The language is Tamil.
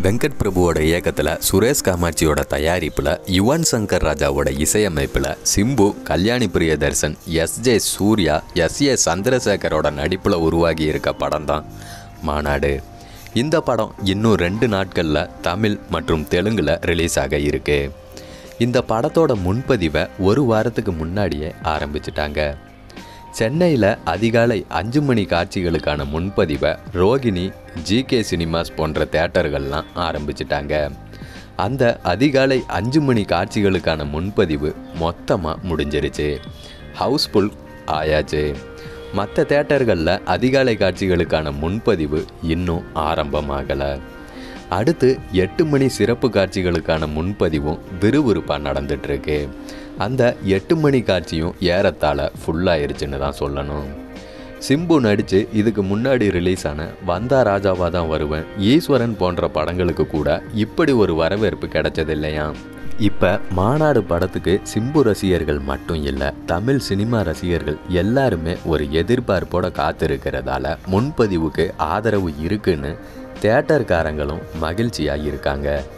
வெங்கட் பிரபுவோட இயக்கத்தில் சுரேஷ் காமாட்சியோட தயாரிப்பில் யுவன் சங்கர் ராஜாவோட இசையமைப்பில் Simbu Kalyani Priyadarshan S J Suryah S A சந்திரசேகரோட நடிப்பில் உருவாகி இருக்க படம் தான் மாநாடு இந்த படம் இன்னும் ரெண்டு நாட்களில் தமிழ் மற்றும் தெலுங்கில் ரிலீஸ் ஆக இருக்கு இந்த படத்தோட முன்பதிவை ஒரு வாரத்துக்கு முன்னாடியே ஆரம்பிச்சிட்டாங்க சென்னையில் அதிகாலை அஞ்சு மணி காட்சிகளுக்கான முன்பதிவை ரோகிணி ஜிகே சினிமாஸ் போன்ற தேட்டர்கள்லாம் ஆரம்பிச்சிட்டாங்க அந்த அதிகாலை அஞ்சு மணி காட்சிகளுக்கான முன்பதிவு மொத்தமாக முடிஞ்சிருச்சு ஹவுஸ்ஃபுல் ஆயாச்சு மற்ற தேட்டர்களில் அதிகாலை காட்சிகளுக்கான முன்பதிவு இன்னும் ஆரம்பமாகலை அடுத்து எட்டு மணி சிறப்பு காட்சிகளுக்கான முன்பதிவும் விறுவிறுப்பாக நடந்துட்டுருக்கு அந்த எட்டு மணி காட்சியும் ஏறத்தாழ ஃபுல்லாயிருச்சுன்னு தான் சொல்லணும் சிம்பு நடித்து இதுக்கு முன்னாடி ரிலீஸ் ஆன வந்தா ராஜாவாக தான் வருவேன் ஈஸ்வரன் போன்ற படங்களுக்கு கூட இப்படி ஒரு வரவேற்பு கிடைச்சதில்லையா இப்போ மாநாடு படத்துக்கு சிம்பு ரசிகர்கள் மட்டும் இல்லை தமிழ் சினிமா ரசிகர்கள் எல்லாருமே ஒரு எதிர்பார்ப்போட காத்திருக்கிறதால முன்பதிவுக்கு ஆதரவு இருக்குன்னு தேட்டர்காரங்களும் மகிழ்ச்சியாக இருக்காங்க